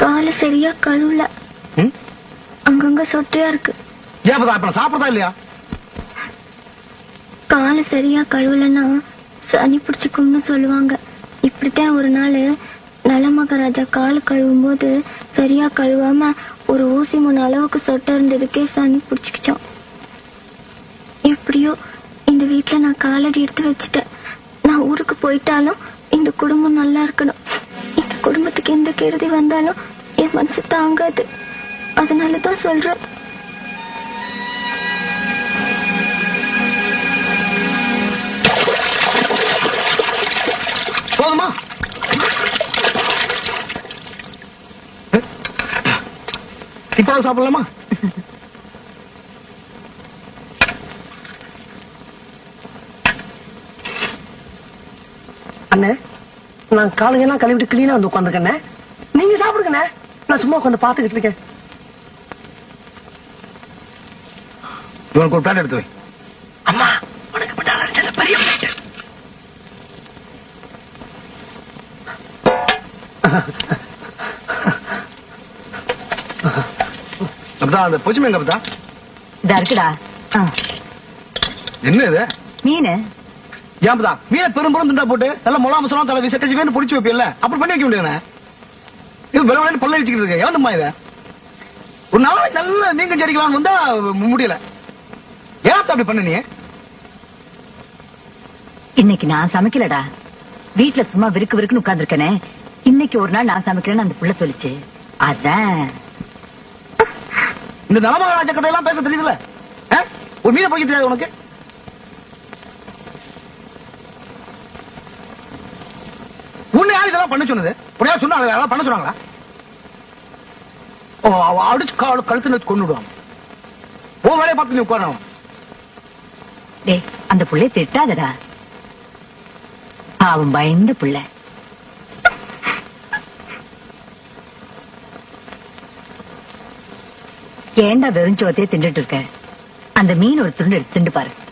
காலை சரியா கழுவல ம்? அங்கங்க சொட்டையா இருக்கு ஏன் பதா இப்ப சாப்பிடறதா இல்லையா காலை சரியா கழுவலன்னா சனி பிடிச்சுக்கும்னு சொல்லுவாங்க இப்படித்தான் ஒரு நாள் நலமகராஜா கால் கழுவும் போது சரியா கழுவாம ஒரு ஊசி மூணு அளவுக்கு சொட்டை இருந்ததுக்கே சனி பிடிச்சிக்கிச்சோம் எப்படியோ இந்த வீட்டுல நான் காலடி எடுத்து வச்சுட்டேன் நான் ஊருக்கு போயிட்டாலும் இந்த குடும்பம் நல்லா இருக்கணும் இந்த குடும்பத்துக்கு எந்த கெடுதி வந்தாலும் என் மனசு தாங்காது அதனாலதான் சொல்றேன் போதுமா இப்ப சாப்பிடலாமா அண்ணே நான் காலையெல்லாம் கழுவிட்டு கிளீனா வந்து உட்காந்துருக்கேண்ணே நீங்க சாப்பிடுங்கண்ணே நான் சும்மா உட்காந்து பாத்துக்கிட்டு இருக்கேன் இவனுக்கு ஒரு பிளேட் எடுத்து வை அம்மா உனக்கு முன்னால அடிச்சல பெரிய plate. அப்பதான் அந்த பொச்சுமே எங்க அப்பதா இதா இருக்குடா ஆ, என்ன இது மீனு ஏன் பதா மீனை பெரும் பெரும் துண்டா போட்டு நல்லா முலாம் மசலாம் தலை விசக்கச்சி வேணும் பிடிச்சி வைப்பில்ல அப்படி பண்ணி வைக்க முடியாது இது வில விலைன்னு பல்ல வச்சுக்கிட்டு இருக்கு ஏன்மா இத ஒரு நாளைக்கு நல்ல மீன் கஞ்சி அடிக்கலாம்னு வந்தா முடியல ஏன் அப்படி பண்ண நீ இன்னைக்கு நான் சமைக்கலடா வீட்ல சும்மா விருக்கு விருக்குன்னு உட்கார்ந்திருக்கனே இன்னைக்கு ஒரு நாள் நான் சமைக்கிறேன்னு அந்த புள்ள சொல்லிச்சு அதான் இந்த நலமகாராஜ கதையெல்லாம் பேச தெரியுதுல்ல ஆ? ஒரு மீனை பிடிக்க தெரியாது உனக்கு உன்னை யார் இதெல்லாம் பண்ண சொன்னது உடையா சொன்னா அதெல்லாம் பண்ண சொன்னாங்களா ஓ அவ அடிச்சு கால் கழுத்து வச்சு கொண்டு விடுவான் ஓ வேலையை பார்த்து நீ உட்காரணும் டேய் அந்த புள்ளைய திட்டாதடா அவன் பயந்த புள்ள ஏன்டா வெறும் சோத்தையே தின்னுட்டு இருக்க அந்த மீன் ஒரு துண்டு எடுத்து திண்டு பாரு